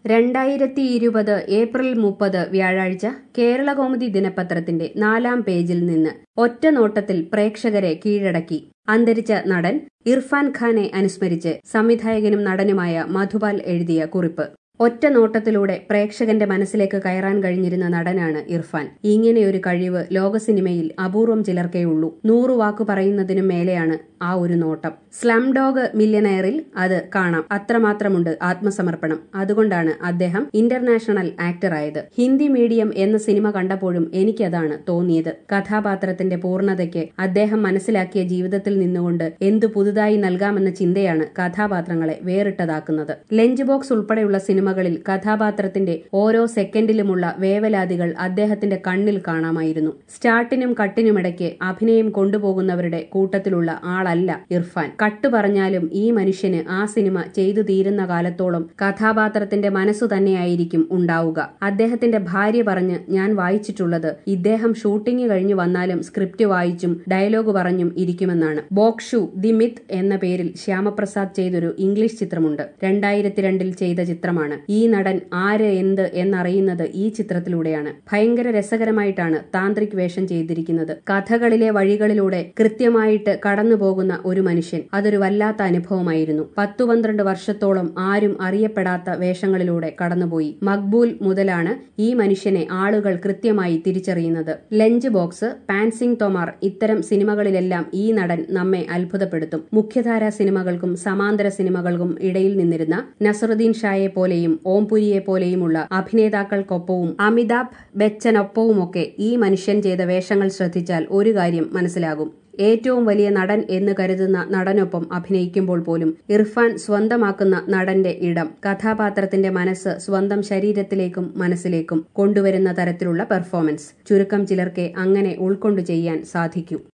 രണ്ടായിരത്തി ഇരുപത് ഏപ്രിൽ മുപ്പത് വ്യാഴാഴ്ച കേരളകൗമുദി ദിനപത്രത്തിന്റെ നാലാം പേജിൽ നിന്ന് ഒറ്റ നോട്ടത്തിൽ പ്രേക്ഷകരെ കീഴടക്കി അന്തരിച്ച നടൻ ഇർഫാൻ ഖാനെ അനുസ്മരിച്ച് സംവിധായകനും നടനുമായ മധുപാൽ എഴുതിയ കുറിപ്പ് ഒറ്റ നോട്ടത്തിലൂടെ പ്രേക്ഷകന്റെ മനസ്സിലേക്ക് കയറാൻ കഴിഞ്ഞിരുന്ന നടനാണ് ഇർഫാൻ ഇങ്ങനെയൊരു കഴിവ് ലോക സിനിമയിൽ അപൂർവം ചിലർക്കേ ഉള്ളൂ നൂറു വാക്കു പറയുന്നതിനും മേലെയാണ് ആ ഒരു നോട്ടം സ്ലം ഡോഗ് മില്യനയറിൽ അത് കാണാം അത്രമാത്രമുണ്ട് ആത്മസമർപ്പണം അതുകൊണ്ടാണ് അദ്ദേഹം ഇന്റർനാഷണൽ ആക്ടറായത് ഹിന്ദി മീഡിയം എന്ന സിനിമ കണ്ടപ്പോഴും എനിക്കതാണ് തോന്നിയത് കഥാപാത്രത്തിന്റെ പൂർണ്ണതയ്ക്ക് അദ്ദേഹം മനസ്സിലാക്കിയ ജീവിതത്തിൽ നിന്നുകൊണ്ട് എന്തു പുതുതായി നൽകാമെന്ന ചിന്തയാണ് കഥാപാത്രങ്ങളെ വേറിട്ടതാക്കുന്നത് ലഞ്ച് ബോക്സ് ഉൾപ്പെടെയുള്ള സിനിമകളിൽ കഥാപാത്രത്തിന്റെ ഓരോ സെക്കൻഡിലുമുള്ള വേവലാതികൾ അദ്ദേഹത്തിന്റെ കണ്ണിൽ കാണാമായിരുന്നു സ്റ്റാർട്ടിനും കട്ടിനുമിടയ്ക്ക് അഭിനയം കൊണ്ടുപോകുന്നവരുടെ കൂട്ടത്തിലുള്ള ആളല്ല ഇർഫാൻ കട്ടു പറഞ്ഞാലും ഈ മനുഷ്യന് ആ സിനിമ ചെയ്തു തീരുന്ന കാലത്തോളം കഥാപാത്രത്തിന്റെ മനസ്സു തന്നെയായിരിക്കും ഉണ്ടാവുക അദ്ദേഹത്തിന്റെ ഭാര്യ പറഞ്ഞ് ഞാൻ വായിച്ചിട്ടുള്ളത് ഇദ്ദേഹം ഷൂട്ടിംഗ് കഴിഞ്ഞു വന്നാലും സ്ക്രിപ്റ്റ് വായിച്ചും ഡയലോഗ് പറഞ്ഞും ഇരിക്കുമെന്നാണ് ബോക്ഷു ദി മിത്ത് എന്ന പേരിൽ ശ്യാമപ്രസാദ് ചെയ്തൊരു ഇംഗ്ലീഷ് ചിത്രമുണ്ട് രണ്ടായിരത്തി രണ്ടിൽ ചെയ്ത ചിത്രമാണ് ഈ നടൻ ആര് എന്ത് എന്നറിയുന്നത് ഈ ചിത്രത്തിലൂടെയാണ് ഭയങ്കര രസകരമായിട്ടാണ് താന്ത്രിക് വേഷം ചെയ്തിരിക്കുന്നത് കഥകളിലെ വഴികളിലൂടെ കൃത്യമായിട്ട് കടന്നു പോകുന്ന ഒരു മനുഷ്യൻ അതൊരു വല്ലാത്ത അനുഭവമായിരുന്നു പത്തു പന്ത്രണ്ട് വർഷത്തോളം ആരും അറിയപ്പെടാത്ത വേഷങ്ങളിലൂടെ കടന്നുപോയി മക്ബൂൽ മുതലാണ് ഈ മനുഷ്യനെ ആളുകൾ കൃത്യമായി തിരിച്ചറിയുന്നത് ലഞ്ച് ബോക്സ് പാൻസിംഗ് തോമാർ ഇത്തരം സിനിമകളിലെല്ലാം ഈ നടൻ നമ്മെ അത്ഭുതപ്പെടുത്തും മുഖ്യധാരാ സിനിമകൾക്കും സമാന്തര സിനിമകൾക്കും ഇടയിൽ നിന്നിരുന്ന നസറുദ്ദീൻ ഷായെ പോലെയും ഓംപുരിയെ പോലെയുമുള്ള അഭിനേതാക്കൾക്കൊപ്പവും അമിതാഭ് ബച്ചനൊപ്പവുമൊക്കെ ഈ മനുഷ്യൻ ചെയ്ത വേഷങ്ങൾ ശ്രദ്ധിച്ചാൽ ഒരു കാര്യം മനസ്സിലാകും ഏറ്റവും വലിയ നടൻ എന്ന് കരുതുന്ന നടനൊപ്പം അഭിനയിക്കുമ്പോൾ പോലും ഇർഫാൻ സ്വന്തമാക്കുന്ന നടന്റെ ഇടം കഥാപാത്രത്തിന്റെ മനസ്സ് സ്വന്തം ശരീരത്തിലേക്കും മനസ്സിലേക്കും കൊണ്ടുവരുന്ന തരത്തിലുള്ള പെർഫോമൻസ് ചുരുക്കം ചിലർക്കെ അങ്ങനെ ഉൾക്കൊണ്ടു ചെയ്യാൻ സാധിക്കൂ